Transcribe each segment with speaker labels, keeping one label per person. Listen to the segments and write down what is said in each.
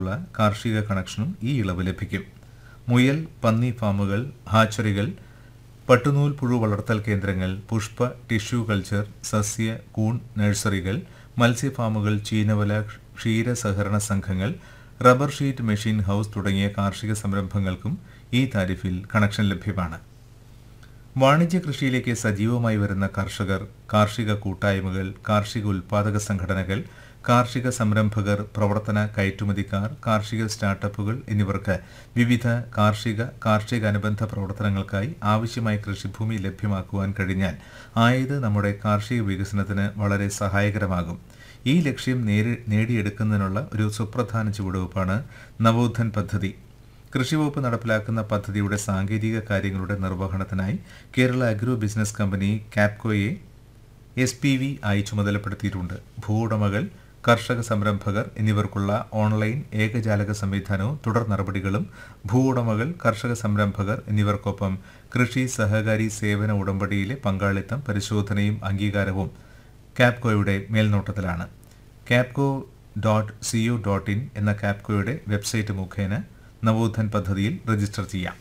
Speaker 1: ഉള്ള കാർഷിക കണക്ഷനും ഈ ഇളവ് ലഭിക്കും മുയൽ പന്നി ഫാമുകൾ ഹാച്ചറികൾ പട്ടുനൂൽ പുഴു വളർത്തൽ കേന്ദ്രങ്ങൾ പുഷ്പ ടിഷ്യൂ കൾച്ചർ സസ്യ കൂൺ നഴ്സറികൾ മത്സ്യഫാമുകൾ ചീനവല ക്ഷീര സഹകരണ സംഘങ്ങൾ റബ്ബർ ഷീറ്റ് മെഷീൻ ഹൌസ് തുടങ്ങിയ കാർഷിക സംരംഭങ്ങൾക്കും ഈ താരിഫിൽ കണക്ഷൻ ലഭ്യമാണ് വാണിജ്യ കൃഷിയിലേക്ക് സജീവമായി വരുന്ന കർഷകർ കാർഷിക കൂട്ടായ്മകൾ കാർഷിക ഉൽപാദക സംഘടനകൾ കാർഷിക സംരംഭകർ പ്രവർത്തന കയറ്റുമതിക്കാർ കാർഷിക സ്റ്റാർട്ടപ്പുകൾ എന്നിവർക്ക് വിവിധ കാർഷിക കാർഷിക അനുബന്ധ പ്രവർത്തനങ്ങൾക്കായി ആവശ്യമായ കൃഷിഭൂമി ലഭ്യമാക്കുവാൻ കഴിഞ്ഞാൽ ആയത് നമ്മുടെ കാർഷിക വികസനത്തിന് വളരെ സഹായകരമാകും ഈ ലക്ഷ്യം നേരി നേടിയെടുക്കുന്നതിനുള്ള ഒരു സുപ്രധാന ചുവടുവയ്പ്പാണ് നവോത്ഥൻ പദ്ധതി കൃഷിവകുപ്പ് നടപ്പിലാക്കുന്ന പദ്ധതിയുടെ സാങ്കേതിക കാര്യങ്ങളുടെ നിർവഹണത്തിനായി കേരള അഗ്രോ ബിസിനസ് കമ്പനി കാപ്കോയെ എസ് പി വി ആയി ചുമതലപ്പെടുത്തിയിട്ടുണ്ട് ഭൂവുടമകൾ കർഷക സംരംഭകർ എന്നിവർക്കുള്ള ഓൺലൈൻ ഏകജാലക സംവിധാനവും തുടർ നടപടികളും ഭൂവുടമകൾ കർഷക സംരംഭകർ എന്നിവർക്കൊപ്പം കൃഷി സഹകാരി സേവന ഉടമ്പടിയിലെ പങ്കാളിത്തം പരിശോധനയും അംഗീകാരവും കാപ്കോയുടെ മേൽനോട്ടത്തിലാണ് Kapco dot CO dot in എന്ന കാപ്കോയുടെ വെബ്സൈറ്റ് മുഖേന നവോത്ഥൻ പദ്ധതിയിൽ രജിസ്റ്റർ ചെയ്യാം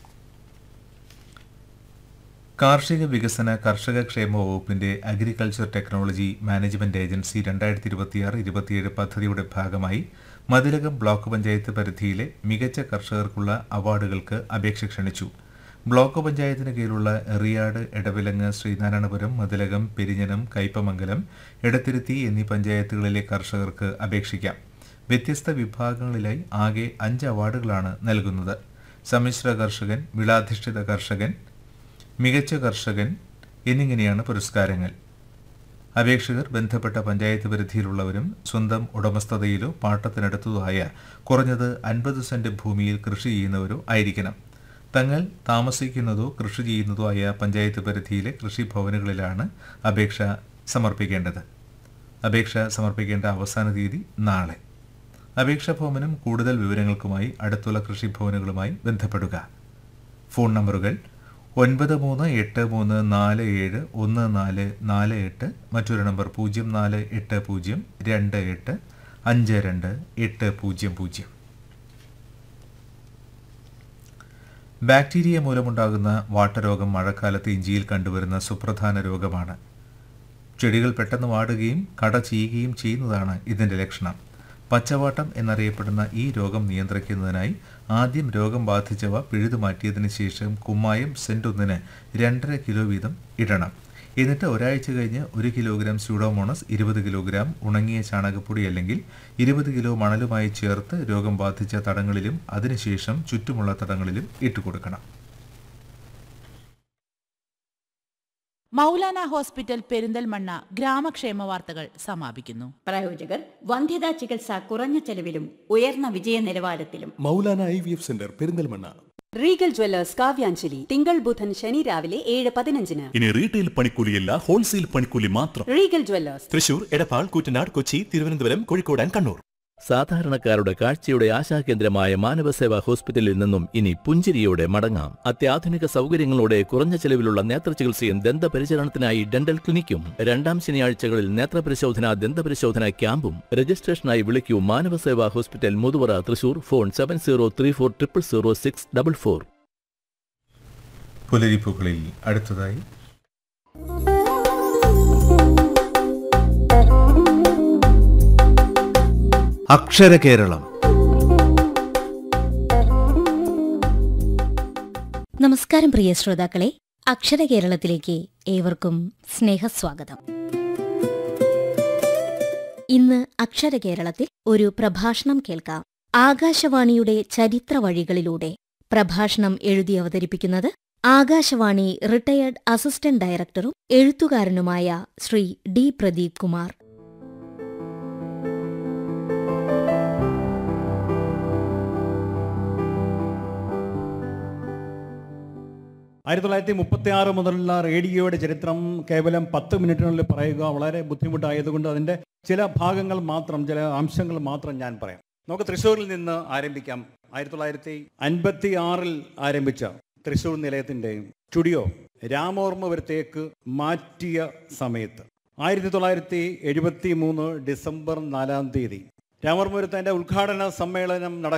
Speaker 1: കാർഷിക വികസന കർഷക ക്ഷേമ വകുപ്പിന്റെ അഗ്രികൾച്ചർ ടെക്നോളജി മാനേജ്മെന്റ് ഏജൻസി രണ്ടായിരത്തി ഇരുപത്തിയാറ് ഇരുപത്തിയേഴ് പദ്ധതിയുടെ ഭാഗമായി മതിലകം ബ്ലോക്ക് പഞ്ചായത്ത് പരിധിയിലെ മികച്ച കർഷകർക്കുള്ള അവാർഡുകൾക്ക് അപേക്ഷ ക്ഷണിച്ചു ബ്ലോക്ക് പഞ്ചായത്തിന് കീഴിലുള്ള എറിയാട് എടവിലങ്ങ് ശ്രീനാരായണപുരം മതിലകം പെരിഞ്ഞനം കയ്പമംഗലം എടത്തിരുത്തി എന്നീ പഞ്ചായത്തുകളിലെ കർഷകർക്ക് അപേക്ഷിക്കാം വ്യത്യസ്ത വിഭാഗങ്ങളിലായി ആകെ അഞ്ച് അവാർഡുകളാണ് നൽകുന്നത് സമ്മിശ്ര കർഷകൻ വിളാധിഷ്ഠിത കർഷകൻ മികച്ച കർഷകൻ എന്നിങ്ങനെയാണ് പുരസ്കാരങ്ങൾ അപേക്ഷകർ ബന്ധപ്പെട്ട പഞ്ചായത്ത് പരിധിയിലുള്ളവരും സ്വന്തം ഉടമസ്ഥതയിലോ പാട്ടത്തിനടുത്തതോ ആയ കുറഞ്ഞത് അൻപത് സെന്റ് ഭൂമിയിൽ കൃഷി ചെയ്യുന്നവരോ ആയിരിക്കണം തങ്ങൾ താമസിക്കുന്നതോ കൃഷി ചെയ്യുന്നതോ ആയ പഞ്ചായത്ത് പരിധിയിലെ കൃഷിഭവനുകളിലാണ് അപേക്ഷ സമർപ്പിക്കേണ്ടത് അപേക്ഷ സമർപ്പിക്കേണ്ട അവസാന തീയതി നാളെ അപേക്ഷാ ഫോമിനും കൂടുതൽ വിവരങ്ങൾക്കുമായി അടുത്തുള്ള കൃഷിഭവനുകളുമായി ബന്ധപ്പെടുക ഫോൺ നമ്പറുകൾ ഒൻപത് മൂന്ന് എട്ട് മൂന്ന് നാല് ഏഴ് ഒന്ന് നാല് നാല് എട്ട് മറ്റൊരു നമ്പർ പൂജ്യം നാല് എട്ട് പൂജ്യം രണ്ട് എട്ട് അഞ്ച് രണ്ട് എട്ട് പൂജ്യം പൂജ്യം ബാക്ടീരിയ മൂലമുണ്ടാകുന്ന വാട്ടരോഗം മഴക്കാലത്ത് ഇഞ്ചിയിൽ കണ്ടുവരുന്ന സുപ്രധാന രോഗമാണ് ചെടികൾ പെട്ടെന്ന് വാടുകയും കട ചെയ്യുകയും ചെയ്യുന്നതാണ് ഇതിൻ്റെ ലക്ഷണം പച്ചവാട്ടം എന്നറിയപ്പെടുന്ന ഈ രോഗം നിയന്ത്രിക്കുന്നതിനായി ആദ്യം രോഗം ബാധിച്ചവ പിഴുതു മാറ്റിയതിനു ശേഷം കുമ്മായം സെൻറ്റൊന്നിന് രണ്ടര കിലോ വീതം ഇടണം എന്നിട്ട് ഒരാഴ്ച കഴിഞ്ഞ് ഒരു കിലോഗ്രാം സ്യൂഡോമോണസ് ഇരുപത് കിലോഗ്രാം ഉണങ്ങിയ ചാണകപ്പൊടി അല്ലെങ്കിൽ ഇരുപത് കിലോ മണലുമായി ചേർത്ത് രോഗം ബാധിച്ച തടങ്ങളിലും അതിനുശേഷം ചുറ്റുമുള്ള തടങ്ങളിലും ഇട്ടുകൊടുക്കണം
Speaker 2: മൗലാന ഹോസ്പിറ്റൽ പെരിന്തൽമണ്ണ ഗ്രാമക്ഷേമ വാർത്തകൾ സമാപിക്കുന്നു
Speaker 3: പ്രായോജകർ വന്ധ്യതാ ചികിത്സ കുറഞ്ഞ ചെലവിലും ഉയർന്ന വിജയ നിലവാരത്തിലും
Speaker 4: Moulana I V F centre Perinthalmanna
Speaker 5: Regal jewellers Kavyanjali തിങ്കൾ ബുധൻ ശനി രാവിലെ ഏഴ് പതിനഞ്ചിന്
Speaker 6: ഇനി റീറ്റെയിൽ പണിക്കൂലിയല്ല ഹോൾസെയിൽ പണിക്കൂലി മാത്രം
Speaker 5: റീഗൽ ജ്വല്ലേഴ്സ്
Speaker 4: തൃശൂർ എടപ്പാൾ കൂറ്റനാട് കൊച്ചി തിരുവനന്തപുരം കോഴിക്കോട് ആൻഡ് കണ്ണൂർ
Speaker 7: സാധാരണക്കാരുടെ കാഴ്ചയുടെ ആശാകേന്ദ്രമായ മാനവസേവ ഹോസ്പിറ്റലിൽ നിന്നും ഇനി പുഞ്ചിരിയോടെ മടങ്ങാം അത്യാധുനിക സൗകര്യങ്ങളോടെ കുറഞ്ഞ ചെലവിലുള്ള നേത്രചികിത്സയും ദന്തപരിചരണത്തിനായി ഡെന്റൽ ക്ലിനിക്കും രണ്ടാം ശനിയാഴ്ചകളിൽ നേത്രപരിശോധന ദന്തപരിശോധന ക്യാമ്പും രജിസ്ട്രേഷനായി വിളിക്കൂ Manavaseva hospital Muthuvara Thrissur phone seven zero three four triple zero six double four
Speaker 1: പുലരിപ്പുകളിൽ അടുത്തതായി
Speaker 8: അക്ഷര കേരളം
Speaker 9: നമസ്കാരം പ്രിയ ശ്രോതാക്കളെ അക്ഷര കേരളത്തിലേക്ക് ഏവർക്കും സ്നേഹസ്വാഗതം ഇന്ന് അക്ഷര കേരളത്തിൽ ഒരു പ്രഭാഷണം കേൾക്കാം ആകാശവാണിയുടെ ചരിത്ര വഴികളിലൂടെ പ്രഭാഷണം എഴുതി അവതരിപ്പിക്കുന്നത് ആകാശവാണി റിട്ടയർഡ് അസിസ്റ്റന്റ് ഡയറക്ടറും എഴുത്തുകാരനുമായ ശ്രീ ഡി പ്രദീപ് കുമാർ
Speaker 10: ആയിരത്തി തൊള്ളായിരത്തി മുപ്പത്തി ആറ് മുതലുള്ള റേഡിയോയുടെ ചരിത്രം കേവലം പത്ത് മിനിറ്റിനുള്ളിൽ പറയുക വളരെ ബുദ്ധിമുട്ടായതുകൊണ്ട് അതിൻ്റെ ചില ഭാഗങ്ങൾ മാത്രം ചില അംശങ്ങൾ മാത്രം ഞാൻ പറയാം നമുക്ക് തൃശ്ശൂരിൽ നിന്ന് ആരംഭിക്കാം ആയിരത്തി തൊള്ളായിരത്തി അൻപത്തി ആറിൽ ആരംഭിച്ച തൃശ്ശൂർ നിലയത്തിൻ്റെ സ്റ്റുഡിയോ രാമോർമ്മപുരത്തേക്ക് മാറ്റിയ സമയത്ത് ആയിരത്തി തൊള്ളായിരത്തി എഴുപത്തി മൂന്ന് ഡിസംബർ നാലാം തീയതി രാമർപുരത്ത് അതിൻ്റെ ഉദ്ഘാടന സമ്മേളനം നട